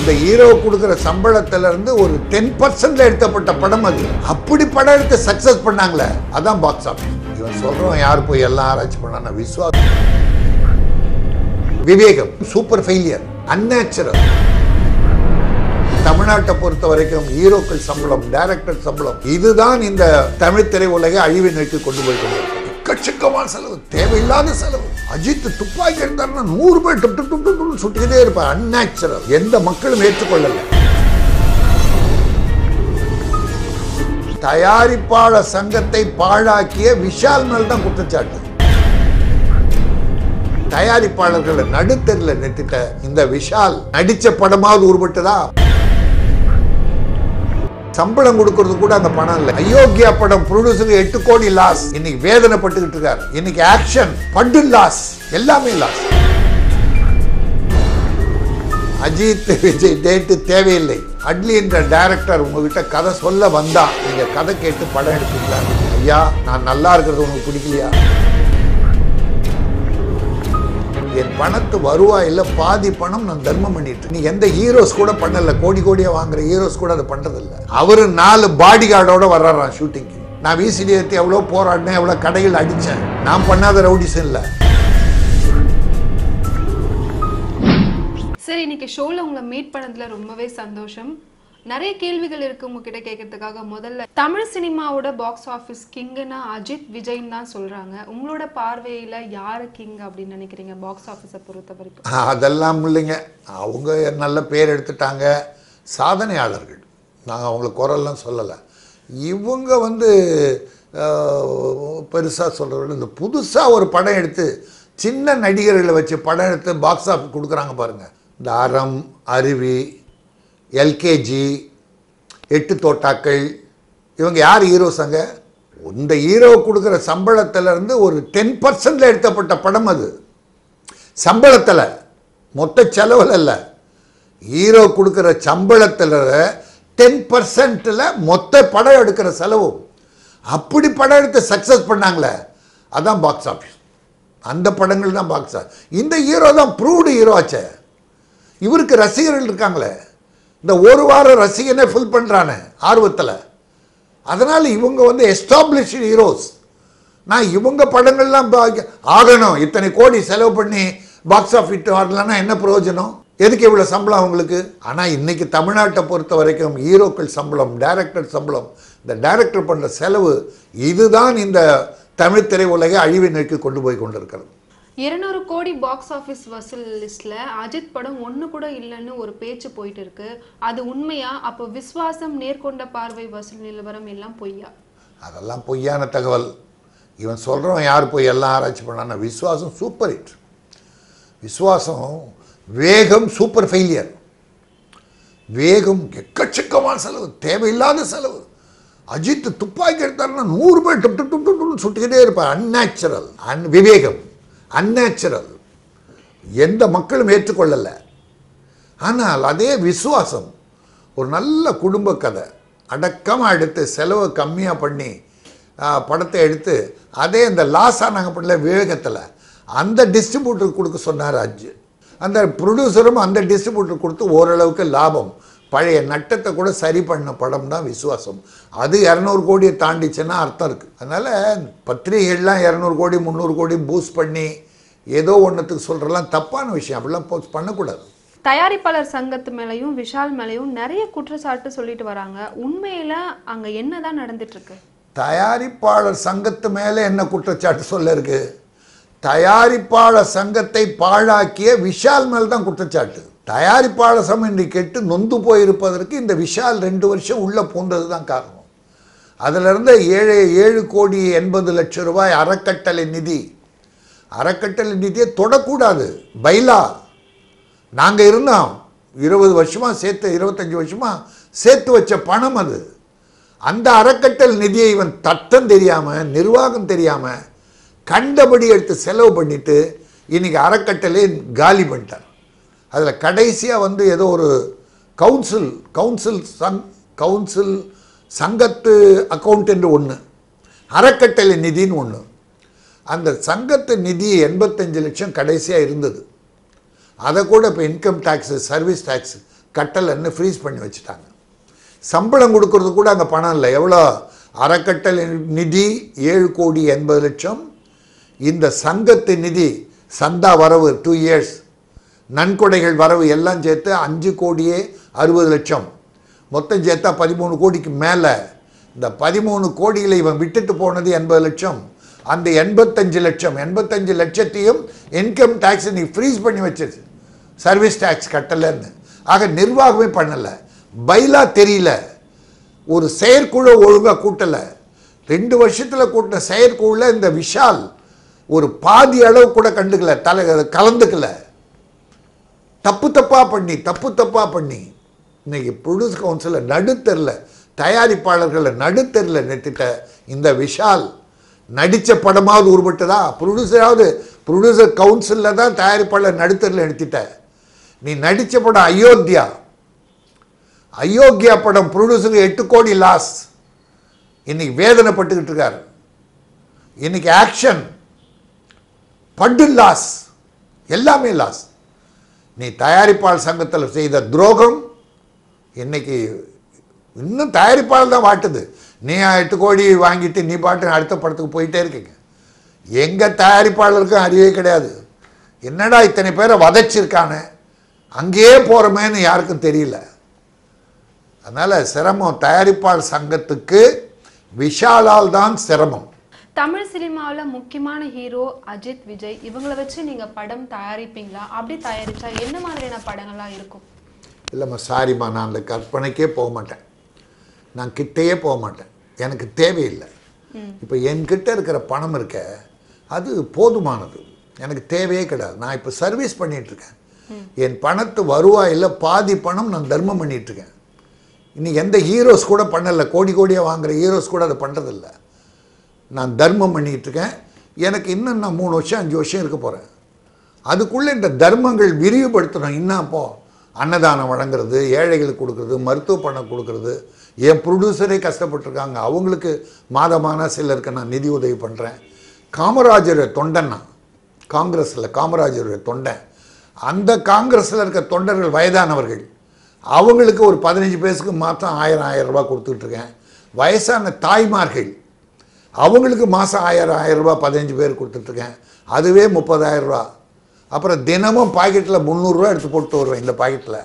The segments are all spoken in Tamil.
இந்த ஹீரோ கொடுக்குற சம்பளத்துல இருந்து ஒரு டென் பர்சன்ட்ல எடுத்தப்பட்ட படம் அது அப்படி படம் எடுத்து சக்சஸ் பண்ணாங்களே அதான் பாக்ஸ் ஆஃபீஸ் இவன் சொல்றவன் யார் போய் எல்லாம் ஆராய்ச்சி பண்ணான Viswas Vivegam super failure unnatural தமிழ்நாட்டை பொறுத்த வரைக்கும் ஹீரோக்கள் சம்பளம் டைரக்டர் சம்பளம் இதுதான் இந்த தமிழ் திரையுலகை அழிவை நோக்கி கொண்டு போய் கொண்டிருக்கிறது எக்கச்சக்கமான செலவு தேவையில்லாத செலவு அஜித் துப்பாக்கி இருந்தாருன்னா நூறு பேர் டுப் டுப் டுப் டுப் டுப்னு சுட்டுக்கிட்டே இருப்பார் அந்நேச்சுரல் எந்த மக்களும் ஏற்றுக்கொள்ளல தயாரிப்பாளர் சங்கத்தை பாழாக்கிய விஷால் மேல் தான் குற்றச்சாட்டு தயாரிப்பாளர்களை நடுத்தரில் நிறுத்திட்ட இந்த விஷால் நடிச்ச படமாவது உருப்பட்டதா சம்பளம் கொடுக்கறது கூட அந்த பணம் இல்லை அயோக்கியா படம் ப்ரொடியூசருக்கு எட்டு கோடி லாஸ் இன்னைக்கு வேதனைப்பட்டுக்கிட்டு இருக்காரு இன்னைக்கு ஆக்ஷன் பண்டு லாஸ் எல்லாமே லாஸ் அஜித் விஜய் டேட்டு தேவையில்லை அட்லி என்ற டைரக்டர் உங்ககிட்ட கதை சொல்ல வந்தா நீங்க கதை கேட்டு படம் எடுப்பீங்களா ஐயா நான் நல்லா இருக்கிறது உங்களுக்கு பிடிக்கலையா என் பணத்து வருவாயில பாதி பணம் நான் தர்மம் பண்ணிட்டு நீ எந்த ஹீரோஸ் கூட பண்ணல கோடி கோடியா வாங்குற ஹீரோஸ் கூட அதை பண்றது இல்ல அவரு நாலு பாடி கார்டோட வர்றாராம் ஷூட்டிங்க்கு நான் விசிடி ஏற்றி எவ்வளோ போராடினேன் எவ்வளோ கடைகள் அடித்தேன் நான் பண்ணாத ரவுடிஸ் இல்லை சரி இன்னைக்கு ஷோல உங்களை மீட் பண்ணதுல ரொம்பவே சந்தோஷம் நிறைய கேள்விகள் இருக்கு உங்ககிட்ட கேட்கறதுக்காக முதல்ல தமிழ் சினிமாவோட பாக்ஸ் ஆஃபீஸ் கிங்குன்னா அஜித் விஜய்ன்னு தான் சொல்றாங்க உங்களோட பார்வையில யாரு கிங் அப்படின்னு நினைக்கிறீங்க பாக்ஸ் ஆஃபீஸை பொறுத்த வரைக்கும் அதெல்லாம் இல்லைங்க அவங்க நல்ல பேர் எடுத்துட்டாங்க சாதனையாளர்கள் நான் அவங்கள குரல்லாம் சொல்லலை இவங்க வந்து பெருசாக சொல்கிறத இந்த புதுசாக ஒரு படம் எடுத்து சின்ன நடிகர்களை வச்சு படம் எடுத்து பாக்ஸ் ஆஃபீஸ் கொடுக்குறாங்க பாருங்கள் இந்த அறம் அருவி எல்கேஜி எட்டு தோட்டாக்கள் இவங்க யார் ஹீரோஸாங்க இந்த ஹீரோ கொடுக்குற சம்பளத்திலேருந்து ஒரு டென் பர்சன்டில் எடுத்தப்பட்ட படம் அது சம்பளத்தில் மொத்த செலவில் இல்லை ஹீரோ கொடுக்குற சம்பளத்தில் டென் பர்சன்ட்டில் மொத்த படம் எடுக்கிற செலவு அப்படி படம் எடுத்து சக்ஸஸ் பண்ணாங்களே அதான் பாக்ஸ் ஆஃபீஸ் அந்த படங்கள் தான் பாக்ஸ் இந்த ஹீரோ தான் ப்ரூவ்டு ஹீரோ ஆச்சே இவருக்கு ரசிகர்கள் இருக்காங்களே இந்த ஒரு வாரம் ரசிகனே ஃபில் பண்ணுறானே ஆர்வத்தில் அதனால் இவங்க வந்து எஸ்டாப்ளிஷ்டு ஹீரோஸ் நான் இவங்க படங்கள்லாம் பா- ஆகணும் இத்தனை கோடி செலவு பண்ணி பாக்ஸ் ஆஃபீஸ் வரலன்னா என்ன பிரயோஜனம் எதுக்கு இவ்வளோ சம்பளம் அவங்களுக்கு ஆனால் இன்னைக்கு தமிழ்நாட்டை பொறுத்த வரைக்கும் ஹீரோக்கள் சம்பளம் டைரக்டர் சம்பளம் இந்த டைரக்டர் பண்ணுற செலவு இதுதான் இந்த தமிழ் திரையுலகை அழிவை நோக்கி கொண்டு போய் கொண்டிருக்கிறது இருநூறு கோடி பாக்ஸ் ஆஃபீஸ் வசூல் லிஸ்ட்ல அஜித் படம் ஒண்ணு கூட இல்லைன்னு ஒரு பேச்சு போயிட்டு இருக்கு அது உண்மையா அப்போ விஸ்வாசம் நேர்கொண்ட பார்வை வசூல் நிலவரம் எல்லாம் பொய்யா அதெல்லாம் பொய்யான தகவல் இவன் சொல்கிறவன் யார் போய் எல்லாம் ஆராய்ச்சி பண்ணான்னா விஸ்வாசம் சூப்பர் ஹிட் விஸ்வாசம் வேகம் சூப்பர் ஃபெயிலியர் வேகம் எக்கச்சக்கமான செலவு தேவையில்லாத செலவு அஜித் துப்பாக்கி எடுத்தாருன்னா நூறு பேர் டுப் டுப் டுப் டுப் டுப்னு சுட்டுக்கிட்டே இருப்பார் அந்நேச்சுரல் அன் விவேகம் அந்நேச்சுரல் எந்த மக்களும் ஏற்றுக்கொள்ளலை ஆனால் அதே விசுவாசம் ஒரு நல்ல குடும்ப கதை அடக்கமாக எடுத்து செலவு கம்மியாக பண்ணி ஆ, படத்தை எடுத்து அதே இந்த லாஸாக நாங்கள் பண்ணல விவேகத்தில் அந்த டிஸ்ட்ரிபியூட்டர் கொடுக்க சொன்னார் அஜ் அந்த ப்ரொடியூசரும் அந்த டிஸ்ட்ரிபியூட்டர் கொடுத்து ஓரளவுக்கு லாபம் பழைய நட்டத்தை கூட சரி பண்ண படம் தான் விசுவாசம் அது இரநூறு கோடியை தாண்டிச்சுன்னா அர்த்தம் இருக்குது அதனால் பத்திரிகைகள்லாம் இரநூறு கோடி முந்நூறு கோடி பூஸ்ட் பண்ணி ஏதோ ஒன்றுத்துக்கு சொல்கிறலாம் தப்பான விஷயம் அப்படிலாம் போஸ்ட் பண்ணக்கூடாது தயாரிப்பாளர் சங்கத்து மேலயும் விஷால் மேலயும் நிறைய குற்றச்சாட்டு சொல்லிட்டு வராங்க உண்மையில அங்க என்னதான் நடந்துட்டு இருக்கு தயாரிப்பாளர் சங்கத்து மேலே என்ன குற்றச்சாட்டு சொல்ல இருக்கு தயாரிப்பாளர் சங்கத்தை பாழாக்கிய விஷால் மேல் தான் குற்றச்சாட்டு தயாரிப்பாளர் சங்கம் இன்றைக்கு கெட்டு நொந்து போயிருப்பதற்கு இந்த விஷால் ரெண்டு வருஷம் உள்ள பூந்தது தான் காரணம் அதுல இருந்த ஏழு ஏழு கோடி எண்பது லட்சம் ரூபாய் அறக்கட்டளை நிதி அறக்கட்டளை நிதியை தொடக்கூடாது பைலா நாங்க இருந்தோம் இருபது வருஷமா சேர்த்து இருபத்தஞ்சு வருஷமா சேர்த்து வச்ச பணம் அது அந்த அறக்கட்டளை நிதியை இவன் தட்டம் தெரியாம நிர்வாகம் தெரியாம கண்டபடி எடுத்து செலவு பண்ணிட்டு இன்னைக்கு அறக்கட்டளை காலி பண்ணிட்டார் அதில் கடைசியாக வந்து ஏதோ ஒரு கவுன்சில் கவுன்சில் சங் கவுன்சில் சங்கத்து அக்கௌண்ட் என்று ஒன்று அறக்கட்டளை நிதின்னு ஒன்று அந்த சங்கத்து நிதி எண்பத்தஞ்சு லட்சம் கடைசியாக இருந்தது அதை கூட இப்போ இன்கம் டேக்ஸு சர்வீஸ் டேக்ஸ் கட்டலைன்னு ஃப்ரீஸ் பண்ணி வச்சுட்டாங்க சம்பளம் கொடுக்கறது கூட அங்கே பணம் இல்லை எவ்வளோ அறக்கட்டளை நிதி ஏழு கோடி எண்பது லட்சம் இந்த சங்கத்து நிதி சந்தா வரவு டூ இயர்ஸ் நன்கொடைகள் வரவு எல்லாம் சேர்த்து அஞ்சு கோடியே அறுபது லட்சம் மொத்தம் சேர்த்தா பதிமூணு கோடிக்கு மேலே இந்த பதிமூணு கோடியில் இவன் விட்டுட்டு போனது எண்பது லட்சம் அந்த எண்பத்தஞ்சு லட்சம் எண்பத்தஞ்சு லட்சத்தையும் இன்கம் டேக்ஸ் நீ ஃப்ரீஸ் பண்ணி வச்சிருச்சு சர்வீஸ் டேக்ஸ் கட்டலைன்னு ஆக நிர்வாகமே பண்ணலை பைலா தெரியல ஒரு செயற்குழு ஒழுங்காக கூட்டலை ரெண்டு வருஷத்தில் கூட்டின செயற்குழுல இந்த விஷால் ஒரு பாதி அளவு கூட கண்டுக்கல தலை கலந்துக்கல தப்பு தப்பாக பண்ணி தப்பு தப்பாக பண்ணி இன்னைக்கு ப்ரொடியூஸ் கவுன்சிலில் நடுத்தரில் தயாரிப்பாளர்களை நடுத்தரில் நிறுத்திட்ட இந்த விஷால் நடித்த படமாவது உருப்பட்டதா ப்ரொடியூசராவது ப்ரொடியூசர் கவுன்சிலில் தான் தயாரிப்பாளர் நடுத்தரில் நிறுத்திட்ட நீ நடித்த படம் அயோத்தியா அயோக்கியா படம் ப்ரொடியூசருக்கு எட்டு கோடி லாஸ் இன்னைக்கு வேதனைப்பட்டுக்கிட்டு இருக்காரு இன்னைக்கு ஆக்ஷன் பண்டு லாஸ் எல்லாமே லாஸ் நீ தயாரிப்பாளர் சங்கத்தில் செய்த துரோகம் இன்னைக்கு இன்னும் தயாரிப்பாளர் தான் வாட்டுது நீ எட்டு கோடி வாங்கிட்டு நீ பாட்டு அடுத்த படத்துக்கு போயிட்டே இருக்கீங்க எங்கள் தயாரிப்பாளருக்கும் அறிவே கிடையாது என்னடா இத்தனை பேரை வதைச்சிருக்கானே அங்கேயே போகிறோமேன்னு யாருக்கும் தெரியல அதனால் சிரமம் தயாரிப்பாளர் சங்கத்துக்கு விஷாலால் தான் சிரமம் தமிழ் சினிமாவுல முக்கியமான ஹீரோ அஜித் விஜய் இவங்கள வச்சு நீங்க படம் தயாரிப்பீங்களா அப்படி தயாரிச்சா என்ன மாதிரியான படங்கள்லாம் இருக்கும் இல்லைம்மா சாரிம்மா நான் அந்த கற்பனைக்கே போக மாட்டேன் நான் கிட்டேயே போக மாட்டேன் எனக்கு தேவையில்லை இப்போ என்கிட்ட இருக்கிற பணம் இருக்க அது போதுமானது எனக்கு தேவையே கிடையாது நான் இப்போ சர்வீஸ் பண்ணிகிட்ருக்கேன் என் பணத்து வருவாயில் பாதி பணம் நான் தர்மம் பண்ணிகிட்ருக்கேன் இன்னைக்கு எந்த ஹீரோஸ் கூட பண்ணலை கோடி கோடியாக வாங்குற ஹீரோஸ் கூட அதை பண்ணுறதில்ல நான் தர்மம் பண்ணிகிட்டு இருக்கேன் எனக்கு இன்னும் நான் மூணு வருஷம் அஞ்சு வருஷம் இருக்க போகிறேன் அதுக்குள்ளே இந்த தர்மங்கள் விரிவுபடுத்தணும் இன்னும் அப்போ அன்னதானம் வழங்குறது ஏழைகளுக்கு கொடுக்குறது மருத்துவ பணம் கொடுக்குறது என் ப்ரொடியூசரே கஷ்டப்பட்டிருக்காங்க அவங்களுக்கு மாதமான சிலருக்கு நான் நிதி உதவி பண்ணுறேன் காமராஜருடைய தொண்டன் நான் காங்கிரஸில் காமராஜருடைய தொண்டன் அந்த காங்கிரஸில் இருக்க தொண்டர்கள் வயதானவர்கள் அவங்களுக்கு ஒரு பதினஞ்சு பேருக்கு மாதம் ஆயிரம் ஆயிரம் ரூபாய் கொடுத்துட்ருக்கேன் வயசான தாய்மார்கள் அவங்களுக்கு மாதம் ஆயிரம் ஆயிரம் ரூபாய் பதினஞ்சு பேர் கொடுத்துட்ருக்கேன் அதுவே முப்பதாயிரம் ரூபா அப்புறம் தினமும் பாக்கெட்டில் முந்நூறுரூவா எடுத்து போட்டு வருவேன் இந்த பாக்கெட்டில்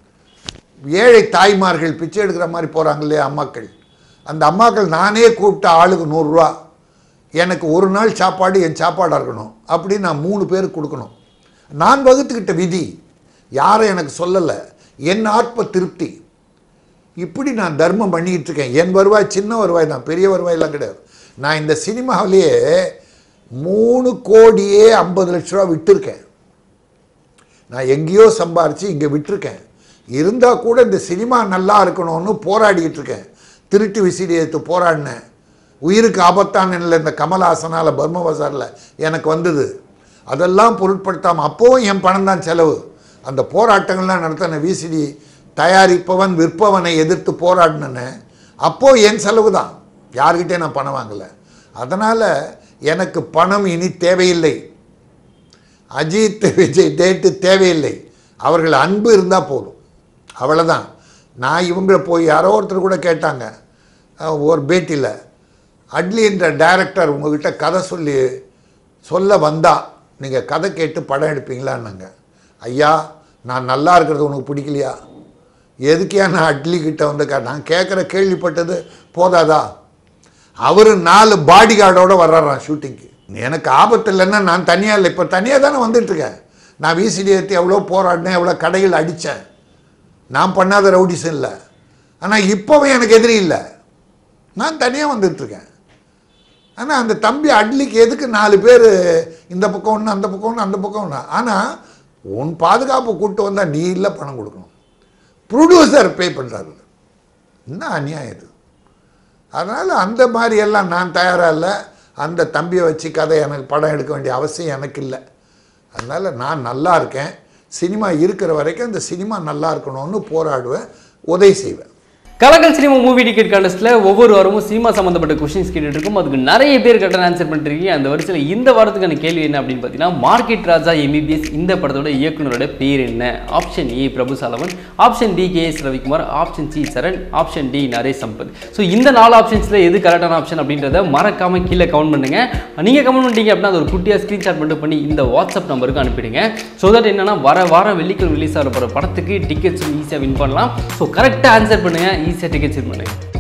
ஏழை தாய்மார்கள் பிச்சை எடுக்கிற மாதிரி போகிறாங்க இல்லையா அம்மாக்கள் அந்த அம்மாக்கள் நானே கூப்பிட்ட ஆளுக்கு நூறுரூவா எனக்கு ஒரு நாள் சாப்பாடு என் சாப்பாடாக இருக்கணும் அப்படி நான் மூணு பேருக்கு கொடுக்கணும் நான் வகுத்துக்கிட்ட விதி யாரும் எனக்கு சொல்லலை என் ஆத்ம திருப்தி இப்படி நான் தர்மம் பண்ணிக்கிட்டு இருக்கேன் என் வருவாய் சின்ன வருவாய் தான் பெரிய வருவாயெல்லாம் கிடையாது நான் இந்த சினிமாவிலேயே மூணு கோடியே ஐம்பது லட்ச ரூபா விட்டிருக்கேன் நான் எங்கேயோ சம்பாரித்து இங்கே விட்டிருக்கேன் இருந்தால் கூட இந்த சினிமா நல்லா இருக்கணும்னு போராடிக்கிட்டு இருக்கேன் திருட்டு விசிறி எடுத்து போராடினேன் உயிருக்கு ஆபத்தான நிலை இந்த கமல்ஹாசனால் பர்ம பசாரில் எனக்கு வந்தது அதெல்லாம் பொருட்படுத்தாமல் அப்போவும் என் பணம் தான் செலவு அந்த போராட்டங்கள்லாம் நடத்தின விசிடி தயாரிப்பவன் விற்பவனை எதிர்த்து போராடினேன் அப்போது என் செலவு தான் யார்கிட்டே நான் பணம் வாங்கலை அதனால் எனக்கு பணம் இனி தேவையில்லை அஜித் விஜய் டேட்டு தேவையில்லை அவர்கள் அன்பு இருந்தால் போதும் அவ்வளோதான் நான் இவங்கள போய் யாரோ ஒருத்தர் கூட கேட்டாங்க அஹ், ஒரு பேட்டியில் அட்லி என்ற டைரக்டர் உங்ககிட்ட கதை சொல்லி சொல்ல வந்தா நீங்கள் கதை கேட்டு படம் எடுப்பீங்களான்னாங்க ஐயா நான் நல்லா இருக்கிறது உனக்கு பிடிக்கலையா எதுக்கியா நான் அட்லி கிட்ட வந்து கே- நான் கேட்குற கேள்விப்பட்டது போதாதா அவர் நாலு பாடி கார்டோட வர்றாராம் ஷூட்டிங்க்கு எனக்கு ஆபத்து இல்லைன்னா நான் தனியாக இல்லை இப்போ தனியாக தானே வந்துட்டுருக்கேன் நான் விசிடி ஏற்றி எவ்வளோ போராடினேன் எவ்வளோ கடைகள் அடித்தேன் நான் பண்ணாத ரவுடிஸும் இல்லை ஆனால் இப்போவும் எனக்கு எதிரி இல்லை நான் தனியாக வந்துட்டுருக்கேன் ஆனால் அந்த தம்பி அட்லிக்கு எதுக்கு நாலு பேர் இந்த பக்கம் ஒன்று அந்த பக்கம் ஒன்று அந்த பக்கம் ஒன்று ஆனால் உன் பாதுகாப்பு கூப்பிட்டு வந்தால் நீ இல்லை பணம் கொடுக்கணும் ப்ரொடியூசர் பே பண்ணுறாரு என்ன அநியாயம் இது அதனால் அந்த மாதிரி எல்லாம் நான் தயாராக இல்லை அந்த தம்பியை வச்சு கதை எனக்கு படம் எடுக்க வேண்டிய அவசியம் எனக்கு இல்லை அதனால் நான் நல்லா இருக்கேன் சினிமா இருக்கிற வரைக்கும் இந்த சினிமா நல்லா இருக்கணும்னு போராடுவேன் உதவி செய்வேன் கலக்கல் சினிமா மூவி டிக்கெட் கான்டெஸ்ட்ல ஒவ்வொரு வாரமும் சினிமா சம்மந்தப்பட்ட கொஸ்டின்ஸ் கேட்டுட்டு இருக்கோம் அதுக்கு நிறைய பேர் கரெக்டாக ஆன்சர் பண்ணிருக்கீங்க அந்த வரிசையில் இந்த வாரத்துக்கான கேள்வி என்ன அப்படின்னு பார்த்தீங்கன்னா மார்க்கெட் ராஜா எம்பிபிஎஸ் இந்த படத்தோட இயக்குனரோட பேர் என்ன option A Prabhu Solomon option D K S Ravikumar option C Saran option D Naresh Sampath so இந்த நாலு ஆப்ஷன்ஸில் எது கரெக்டான ஆப்ஷன் அப்படின்றத மறக்காம கீழே கமெண்ட் பண்ணுங்க நீங்கள் கமெண்ட் பண்ணிட்டீங்க அப்படின்னா அது ஒரு குட்டியாக ஸ்க்ரீன்ஷாட் மட்டும் பண்ணி இந்த வாட்ஸ்அப் நம்பருக்கு அனுப்பிடுங்க ஸோ தட் என்னன்னா வர வாரம் வெள்ளிக்கிழமை ரிலீஸ் ஆகிற போகிற படத்துக்கு டிக்கெட்ஸும் ஈஸியாக வின் பண்ணலாம் ஸோ கரெக்டாக ஆன்சர் பண்ணுங்க ஈஸியாக டிக்கெட்ஸ் வின் பண்ணுங்க